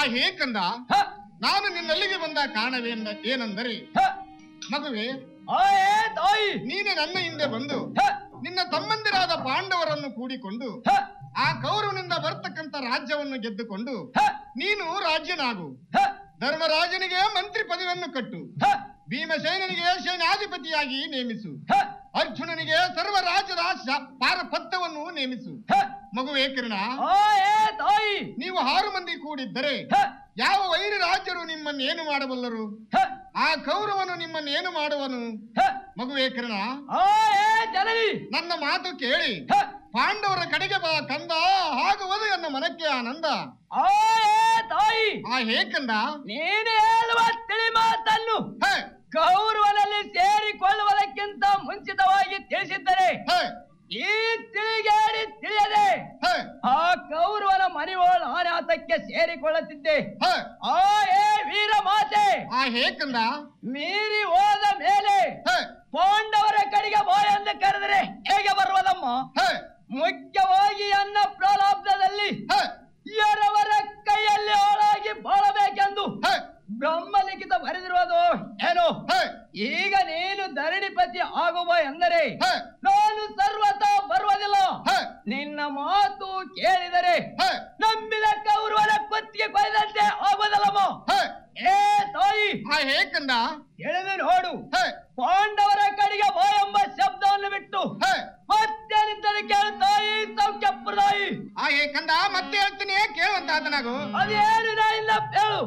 ಹೇಕಂದ ಹ, ನಾನು ನಿನ್ನಲ್ಲಿಗೆ ಬಂದ ಕಾರಣವೇನ ಏನೆಂದರೆ ಹ, ಮಗುವೆ ಆ ಏ ತಾಯಿ ನೀನು ನನ್ನ ಹಿಂದೆ ಬಂದು ಹ, ನಿನ್ನ ತಮ್ಮಂದಿರಾದ ಪಾಂಡವರನ್ನು ಕೂಡಿಕೊಂಡು ಹ, ಆ ಕೌರವನಿಂದ ಬರ್ತಕ್ಕಂತ ರಾಜ್ಯವನ್ನು ಗೆದ್ದುಕೊಂಡು ಹ, ನೀನು ರಾಜ್ಯನಾಗು ಹ, ಧರ್ಮರಾಜನಿಗೆ ಮಂತ್ರಿ ಪದವಿಯನ್ನು ಕಟ್ಟು ಹ, ಭೀಮಸೇನಿಗೆ ಸೇನಾಧಿಪತಿಯಾಗಿ ನೇಮಿಸು ಹ, ಅರ್ಜುನನಿಗೆ ಸರ್ವ ರಾಜ್ಯದ ಶ- ಪಾರಪತ್ಯವನ್ನು ನೇಮಿಸು ಹ. ಮಗುವೇ ಕಿರಣ ಆ ಏ ತಾಯಿ ನೀವು ಆರು ಮಂದಿ ಕೂಡಿದ್ದರೆ ಹ, ಯಾವ ವೈರಿ ರಾಜ್ಯರು ನಿಮ್ಮನ್ನು ಏನು ಮಾಡಬಲ್ಲರು ಹ, ಆ ಕೌರವನು ನಿಮ್ಮನ್ನು ಏನು ಮಾಡುವನು ಹ. ಮಗುವೇ ಕಿರಣ ಆ ಏ ಜನನಿ ನನ್ನ ಮಾತು ಕೇಳಿ ಹ, ಪಾಂಡವರ ಕಡೆಗೆ ಬಾ ಕಂದ ಆಗುವುದು ಎನ್ನ ಮನಕ್ಕೆ ಆನಂದ ಆ ಏ ತಾಯಿ ಆ ಹೇಕಂದ ನೀನು ಹೇಳುವ ತಿಳಿ ಮಾತನ್ನು ಹೇ ಗೌರವದಲ್ಲಿ ಸೇರಿಕೊಳ್ಳುವುದಕ್ಕಿಂತ ಮುಂಚಿತವಾಗಿ ತಿಳಿಸಿದ್ದರೆ ಹೇ ಈ ತಿಳಿಗೇಡಿ ತಿಳಿಯದೆ ಹೇ ಆ ಕೌರವನ ಮನೆಯೋಳ ಆನಾತಕ್ಕೆ ಸೇರಿಕೊಳ್ಳುತ್ತಿದ್ದೆ ಹೇ ಆ ಏ ವೀರ ಮಾತೆ ಆ ಹೇಕಂದ ಮೀರಿ ಹೋದ ಮೇಲೆ ಹೇ ಪಾಂಡವರ ಕಡೆಗೆ ಬಾ ಎಂದು ಕರೆದರೆ ಹೇಗೆ ಬರುವುದಮ್ಮ ಹೇ ಮುಖ್ಯವಾಗಿ ಅನ್ನ ಪ್ರಾರಬ್ಧದಲ್ಲಿ ಹೇ ಎರವರ ಕೈಯಲ್ಲಿ ಹಾಳಾಗಿ ಬಾಳಬೇಕೆಂದು ಹೇ ಬ್ರಹ್ಮಲಿಖಿತ ಬರೆದಿರುವುದು ಏನು ಹೇ ಈಗ ನೀನು ಧರಣಿಪತಿ ಆಗುವ ಎಂದರೆ ಹೇ ನಾನು ಸರ್ವತಾ ಬರುವುದಿಲ್ಲ ಹೇ ನಿನ್ನ ಮಾತು ಕೇಳಿದರೆ ಹೇ ನಂಬಿದ ಕೌರವನ ಕುತ್ತಿಗೆ ಕೊಯ್ದಂತೆ ಆಗುವುದಲ್ಲಮ್ಮ ಹೇ ಏ ತಾಯಿ ಆ ಹೇಕಂದ ತಿಳಿದು ನೋಡು ಹೇ ಪಾಂಡವರ ಕಡೆಗೆ ಬಾ ಎಂಬ ಶಬ್ದವನ್ನು ಬಿಟ್ಟು ಹೇ ಮತ್ತೇನಿದ್ದರೆ ಕೇಳು ತಾಯಿ ಸೌಖ್ಯಪುರ ತಾಯಿ ಆ ಹೇಕಂದ ಮತ್ತೆ ಹೇಳ್ತೀನಿ ಕೇಳುವಂತ ಆತನಾಗು ಅದೇನು ನಾ ಇಲ್ಲ ಹೇಳು